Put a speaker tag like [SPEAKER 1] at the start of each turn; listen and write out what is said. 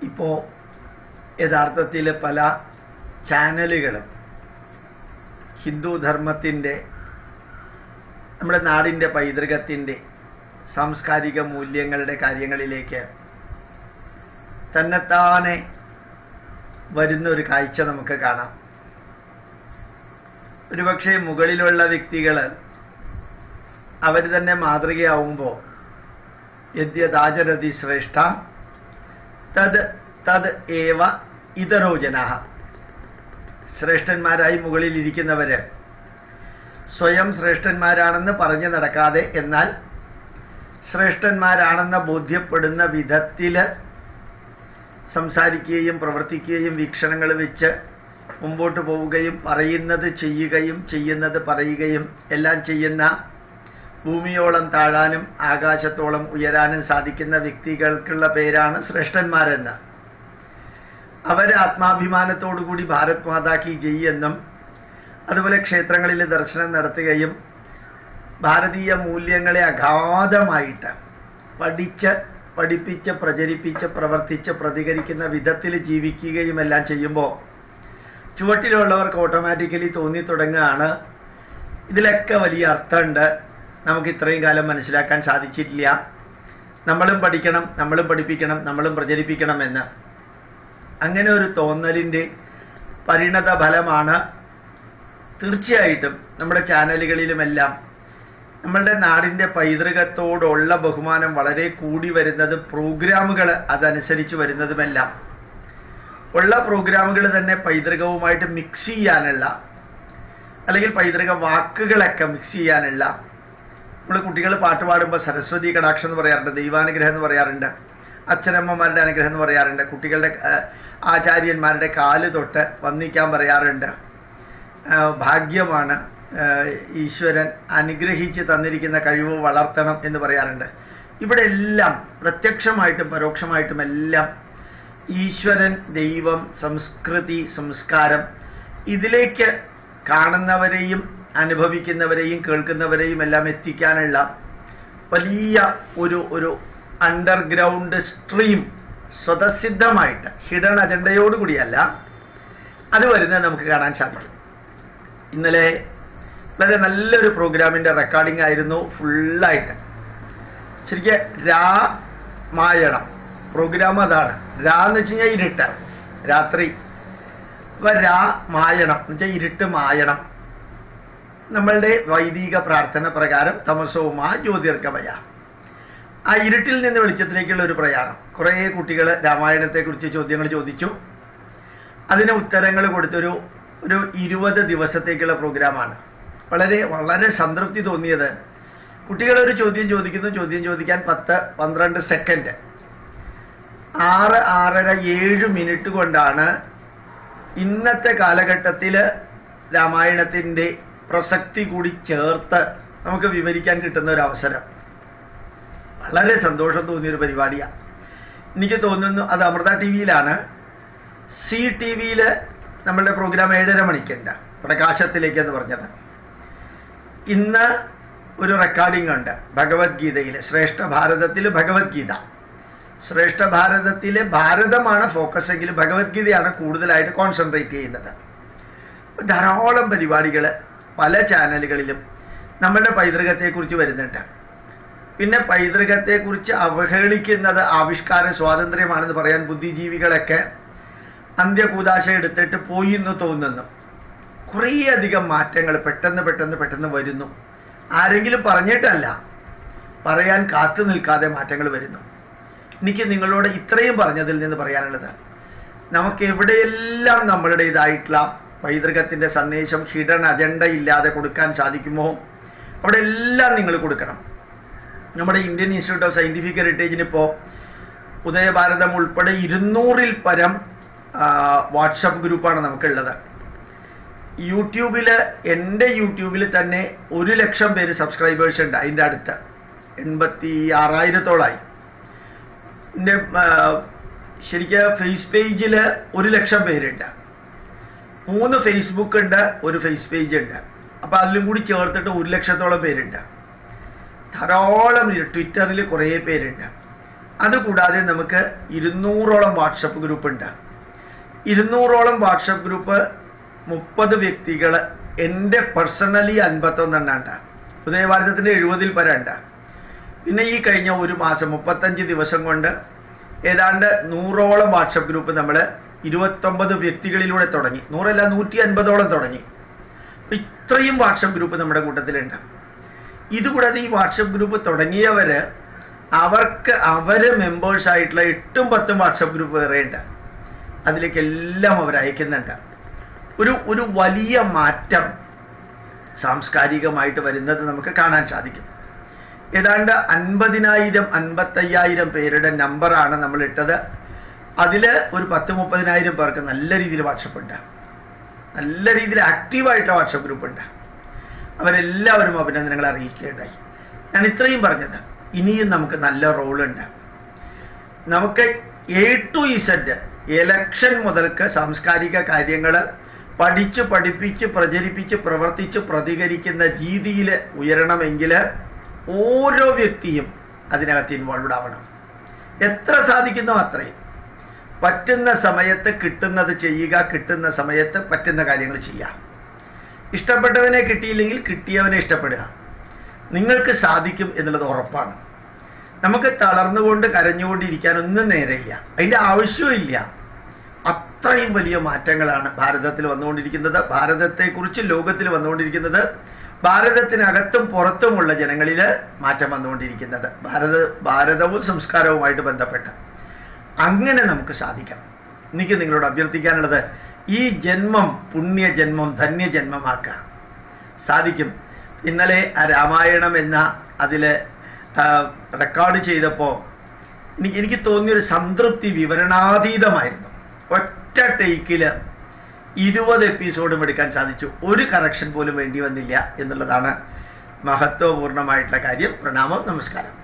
[SPEAKER 1] ഇപ്പോൾ യഥാർത്ഥത്തിൽ പല ചാനലുകളും ഹിന്ദു ധർമ്മത്തിൻ്റെ നമ്മുടെ നാടിൻ്റെ പൈതൃകത്തിൻ്റെ സാംസ്കാരിക മൂല്യങ്ങളുടെ കാര്യങ്ങളിലേക്ക് തന്നെത്താനെ വരുന്ന ഒരു കാഴ്ച നമുക്ക് കാണാം ഒരുപക്ഷെ മുകളിലുള്ള വ്യക്തികൾ അവർ തന്നെ മാതൃകയാവുമ്പോൾ യദ്യതാചരതി ശ്രേഷ്ഠ തത് തത് ഏവ ഇതരോ ജനാഹ ശ്രേഷ്ഠന്മാരായി മുകളിൽ ഇരിക്കുന്നവര് സ്വയം ശ്രേഷ്ഠന്മാരാണെന്ന് പറഞ്ഞു നടക്കാതെ എന്നാൽ ശ്രേഷ്ഠന്മാരാണെന്ന് ബോധ്യപ്പെടുന്ന വിധത്തില് സംസാരിക്കുകയും പ്രവർത്തിക്കുകയും വീക്ഷണങ്ങൾ വെച്ച് മുമ്പോട്ട് പോവുകയും പറയുന്നത് ചെയ്യുകയും ചെയ്യുന്നത് പറയുകയും എല്ലാം ചെയ്യുന്ന ഭൂമിയോളം താഴാനും ആകാശത്തോളം ഉയരാനും സാധിക്കുന്ന വ്യക്തികൾക്കുള്ള പേരാണ് ശ്രേഷ്ഠന്മാരെന്ന് അവർ ആത്മാഭിമാനത്തോടുകൂടി ഭാരത് മാതാ കി ജയ് എന്നും അതുപോലെ ക്ഷേത്രങ്ങളിൽ ദർശനം നടത്തുകയും ഭാരതീയ മൂല്യങ്ങളെ അഗാധമായിട്ട് പഠിച്ച് പഠിപ്പിച്ച് പ്രചരിപ്പിച്ച് പ്രവർത്തിച്ച് പ്രതികരിക്കുന്ന വിധത്തിൽ ജീവിക്കുകയും എല്ലാം ചെയ്യുമ്പോൾ ചുവട്ടിലുള്ളവർക്ക് ഓട്ടോമാറ്റിക്കലി തോന്നി തുടങ്ങുകയാണ് ഇതിലൊക്കെ വലിയ അർത്ഥമുണ്ട് നമുക്ക് ഇത്രയും കാലം മനസ്സിലാക്കാൻ സാധിച്ചിട്ടില്ല നമ്മളും പഠിക്കണം നമ്മളും പഠിപ്പിക്കണം നമ്മളും പ്രചരിപ്പിക്കണം എന്ന് അങ്ങനെ ഒരു തോന്നലിൻ്റെ പരിണത ഫലമാണ് തീർച്ചയായിട്ടും നമ്മുടെ ചാനലുകളിലുമെല്ലാം നമ്മളുടെ നാടിൻ്റെ പൈതൃകത്തോടുള്ള ബഹുമാനം വളരെ കൂടി വരുന്നത് പ്രോഗ്രാമുകൾ അതനുസരിച്ച് വരുന്നതുമെല്ലാം ഉള്ള പ്രോഗ്രാമുകൾ തന്നെ പൈതൃകവുമായിട്ട് മിക്സ് ചെയ്യാനുള്ള അല്ലെങ്കിൽ പൈതൃക വാക്കുകളൊക്കെ മിക്സ് ചെയ്യാനുള്ള നമ്മൾ കുട്ടികൾ പാട്ട് പാടുമ്പോൾ സരസ്വതി കടാക്ഷം എന്ന് പറയാറുണ്ട് ദൈവാനുഗ്രഹം എന്ന് പറയാറുണ്ട് അച്ഛനമ്മമാരുടെ അനുഗ്രഹം എന്ന് പറയാറുണ്ട് കുട്ടികളുടെ ആചാര്യന്മാരുടെ കാല് തൊട്ട് വന്നിക്കാൻ പറയാറുണ്ട് ഭാഗ്യമാണ് ഈശ്വരൻ അനുഗ്രഹിച്ച് തന്നിരിക്കുന്ന കഴിവ് വളർത്തണം എന്ന് പറയാറുണ്ട് ഇവിടെ എല്ലാം പ്രത്യക്ഷമായിട്ടും പരോക്ഷമായിട്ടും എല്ലാം ഈശ്വരൻ ദൈവം സംസ്കൃതി സംസ്കാരം ഇതിലേക്ക് കാണുന്നവരെയും അനുഭവിക്കുന്നവരെയും കേൾക്കുന്നവരെയും എല്ലാം എത്തിക്കാനുള്ള വലിയ ഒരു ഒരു അണ്ടർഗ്രൗണ്ട് സ്ട്രീം സ്വതസിദ്ധമായിട്ട് ഹിഡൻ അജണ്ടയോടുകൂടിയല്ല അത് വരുന്നത് നമുക്ക് കാണാൻ സാധിക്കും ഇന്നലെ വളരെ നല്ലൊരു പ്രോഗ്രാമിൻ്റെ റെക്കോർഡിംഗ് ആയിരുന്നു ഫുള്ളായിട്ട് ശരിക്കും രാമായണം പ്രോഗ്രാം അതാണ് രാ എന്ന് വെച്ച് കഴിഞ്ഞാൽ ഇരുട്ട് രാത്രി അപ്പൊ രാമായണം എന്ന് വെച്ചാൽ ഇരുട്ട് മായണം നമ്മളുടെ വൈദിക പ്രാർത്ഥന പ്രകാരം തമസവുമാ ജ്യോതിർഗമയ ആ ഇരുട്ടിൽ നിന്ന് വെളിച്ചത്തിലേക്കുള്ള ഒരു പ്രയാണം കുറേ കുട്ടികൾ രാമായണത്തെക്കുറിച്ച് ചോദ്യങ്ങൾ ചോദിച്ചു അതിന് ഉത്തരങ്ങൾ കൊടുത്തൊരു ഒരു ഇരുപത് ദിവസത്തേക്കുള്ള പ്രോഗ്രാമാണ് വളരെ വളരെ സംതൃപ്തി തോന്നിയത് കുട്ടികൾ ഒരു ചോദ്യം ചോദിക്കുന്നു ചോദ്യം ചോദിക്കാൻ പത്ത് പന്ത്രണ്ട് സെക്കൻഡ് ആറ് ആറര ഏഴ് മിനിറ്റ് കൊണ്ടാണ് ഇന്നത്തെ കാലഘട്ടത്തിൽ രാമായണത്തിൻ്റെ പ്രസക്തി കൂടി ചേർത്ത് നമുക്ക് വിവരിക്കാൻ കിട്ടുന്ന ഒരു അവസരം വളരെ സന്തോഷം തോന്നിയൊരു പരിപാടിയാണ് എനിക്ക് തോന്നുന്നു അത് അമൃത ടി വിയിലാണ് സി ടി വിയിൽ നമ്മളുടെ പ്രോഗ്രാം ഏഴര മണിക്കുണ്ട് പ്രകാശത്തിലേക്ക് എന്ന് പറഞ്ഞത് ഇന്ന് ഒരു റെക്കോർഡിംഗ് ഉണ്ട് ഭഗവത്ഗീതയിൽ ശ്രേഷ്ഠ ഭാരതത്തിൽ ഭഗവത്ഗീത ശ്രേഷ്ഠ ഭാരതത്തിലെ ഭാരതമാണ് ഫോക്കസ് എങ്കിൽ ഭഗവത്ഗീതയാണ് കൂടുതലായിട്ട് കോൺസെൻട്രേറ്റ് ചെയ്യുന്നത് ധാരാളം പരിപാടികൾ പല ചാനലുകളിലും നമ്മളുടെ പൈതൃകത്തെക്കുറിച്ച് വരുന്നുണ്ട് പിന്നെ പൈതൃകത്തെക്കുറിച്ച് അവഹേളിക്കുന്നത് ആവിഷ്കാര സ്വാതന്ത്ര്യമാണെന്ന് പറയാൻ ബുദ്ധിജീവികളൊക്കെ അന്ത്യകൂതാശ എടുത്തിട്ട് പോയി എന്ന് തോന്നുന്നു കുറേയധികം മാറ്റങ്ങൾ പെട്ടെന്ന് പെട്ടെന്ന് പെട്ടെന്ന് വരുന്നു ആരെങ്കിലും പറഞ്ഞിട്ടല്ല പറയാൻ കാത്തു നിൽക്കാതെ മാറ്റങ്ങൾ വരുന്നു എനിക്ക് നിങ്ങളോട് ഇത്രയും പറഞ്ഞതിൽ നിന്ന് പറയാനുള്ളത് നമുക്ക് എവിടെയെല്ലാം നമ്മളുടേതായിട്ടുള്ള പൈതൃകത്തിൻ്റെ സന്ദേശം ഹിഡൻ അജണ്ട ഇല്ലാതെ കൊടുക്കാൻ സാധിക്കുമോ അവിടെ എല്ലാം നിങ്ങൾ കൊടുക്കണം നമ്മുടെ ഇന്ത്യൻ ഇൻസ്റ്റിറ്റ്യൂട്ട് ഓഫ് സയൻറ്റിഫിക് ഹെറിറ്റേജിന് ഇപ്പോൾ ഉദയഭാരതം ഉൾപ്പെടെ ഇരുന്നൂറിൽ പരം വാട്സപ്പ് ഗ്രൂപ്പാണ് നമുക്കുള്ളത് യൂട്യൂബിൽ എൻ്റെ യൂട്യൂബിൽ തന്നെ ഒരു ലക്ഷം പേര് സബ്സ്ക്രൈബേഴ്സ് ഉണ്ട് അതിൻ്റെ അടുത്ത് എൺപത്തി ആറായിരത്തോളായി എൻ്റെ ശരിക്കും ഫേസ് പേജിൽ ഒരു ലക്ഷം പേരുണ്ട് മൂന്ന് ഫേസ്ബുക്ക് ഉണ്ട് ഒരു ഫേസ് പേജ് ഉണ്ട് അപ്പോൾ അതിലും കൂടി ചേർത്തിട്ട് ഒരു ലക്ഷത്തോളം പേരുണ്ട് ധാരാളം ട്വിറ്ററിൽ കുറേ പേരുണ്ട് അതുകൂടാതെ നമുക്ക് ഇരുന്നൂറോളം വാട്സപ്പ് ഗ്രൂപ്പ് ഉണ്ട് ഇരുന്നൂറോളം വാട്സപ്പ് ഗ്രൂപ്പ് മുപ്പത് വ്യക്തികൾ എൻ്റെ പേഴ്സണലി അൻപത്തൊന്നെണ്ണം ഉണ്ട് ഉദയഭാരതത്തിൻ്റെ എഴുപതിൽ പരം ഉണ്ട് പിന്നെ ഈ കഴിഞ്ഞ ഒരു മാസം മുപ്പത്തഞ്ച് ദിവസം കൊണ്ട് ഏതാണ്ട് നൂറോളം വാട്സപ്പ് ഗ്രൂപ്പ് നമ്മൾ ഇരുപത്തൊമ്പത് വ്യക്തികളിലൂടെ തുടങ്ങി നൂറല്ല നൂറ്റി അൻപതോളം തുടങ്ങി അപ്പൊ ഇത്രയും വാട്സപ്പ് ഗ്രൂപ്പ് നമ്മുടെ കൂട്ടത്തിലുണ്ട് ഇതുകൂടാതെ ഈ വാട്സപ്പ് ഗ്രൂപ്പ് തുടങ്ങിയവര് അവർക്ക് അവര് മെമ്പേഴ്സ് ആയിട്ടുള്ള എട്ടും പത്തും വാട്സപ്പ് ഗ്രൂപ്പ് വേറെയുണ്ട് അതിലേക്കെല്ലാം അവർ അയക്കുന്നുണ്ട് ഒരു ഒരു വലിയ മാറ്റം സാംസ്കാരികമായിട്ട് വരുന്നത് നമുക്ക് കാണാൻ സാധിക്കും ഏതാണ്ട് അൻപതിനായിരം അൻപത്തയ്യായിരം പേരുടെ നമ്പറാണ് നമ്മൾ ഇട്ടത് അതിൽ ഒരു പത്ത് മുപ്പതിനായിരം പേർക്ക് നല്ല രീതിയിൽ വാട്സപ്പ് ഉണ്ട് നല്ല രീതിയിൽ ആക്റ്റീവായിട്ടുള്ള വാട്സപ്പ് ഗ്രൂപ്പ് ഉണ്ട് അവരെല്ലാവരും അഭിനന്ദനങ്ങൾ അറിയിക്കുകയുണ്ടായി ഞാൻ ഇത്രയും പറഞ്ഞത് ഇനിയും നമുക്ക് നല്ല റോളുണ്ട് നമുക്ക് എ ടു ഇസഡ് എലക്ഷൻ മുതൽക്ക് സാംസ്കാരിക കാര്യങ്ങൾ പഠിച്ച് പഠിപ്പിച്ച് പ്രചരിപ്പിച്ച് പ്രവർത്തിച്ച് പ്രതികരിക്കുന്ന രീതിയിൽ ഉയരണമെങ്കിൽ ഓരോ വ്യക്തിയും അതിനകത്ത് ഇൻവോൾവ്ഡ് ആവണം എത്ര സാധിക്കുന്നോ അത്രയും പറ്റുന്ന സമയത്ത് കിട്ടുന്നത് ചെയ്യുക കിട്ടുന്ന സമയത്ത് പറ്റുന്ന കാര്യങ്ങൾ ചെയ്യാം ഇഷ്ടപ്പെട്ടവനെ കിട്ടിയില്ലെങ്കിൽ കിട്ടിയവനെ ഇഷ്ടപ്പെടുക നിങ്ങൾക്ക് സാധിക്കും എന്നുള്ളത് ഉറപ്പാണ് നമുക്ക് തളർന്നുകൊണ്ട് കരഞ്ഞുകൊണ്ടിരിക്കാനൊന്നും നേരെയില്ല അതിൻ്റെ ആവശ്യമില്ല അത്രയും വലിയ മാറ്റങ്ങളാണ് ഭാരതത്തിൽ വന്നുകൊണ്ടിരിക്കുന്നത് ഭാരതത്തെക്കുറിച്ച് ലോകത്തിൽ വന്നുകൊണ്ടിരിക്കുന്നത് ഭാരതത്തിനകത്തും പുറത്തുമുള്ള ജനങ്ങളിൽ മാറ്റം വന്നുകൊണ്ടിരിക്കുന്നത് ഭാരത ഭാരതവും സംസ്കാരവുമായിട്ട് ബന്ധപ്പെട്ട് അങ്ങനെ നമുക്ക് സാധിക്കണം എനിക്ക് നിങ്ങളോട് അഭ്യർത്ഥിക്കാനുള്ളത് ഈ ജന്മം പുണ്യജന്മം ധന്യജന്മമാക്കുക സാധിക്കും ഇന്നലെ ആ രാമായണം എന്ന അതിൽ റെക്കോർഡ് ചെയ്തപ്പോൾ എനിക്ക് എനിക്ക് തോന്നിയൊരു സംതൃപ്തി വിവരണാതീതമായിരുന്നു ഒറ്റ ടേക്കിൽ ഇരുപത് എപ്പിസോഡും എടുക്കാൻ സാധിച്ചു ഒരു കറക്ഷൻ പോലും വേണ്ടി വന്നില്ല എന്നുള്ളതാണ് മഹത്വപൂർണമായിട്ടുള്ള കാര്യം പ്രണാമം നമസ്കാരം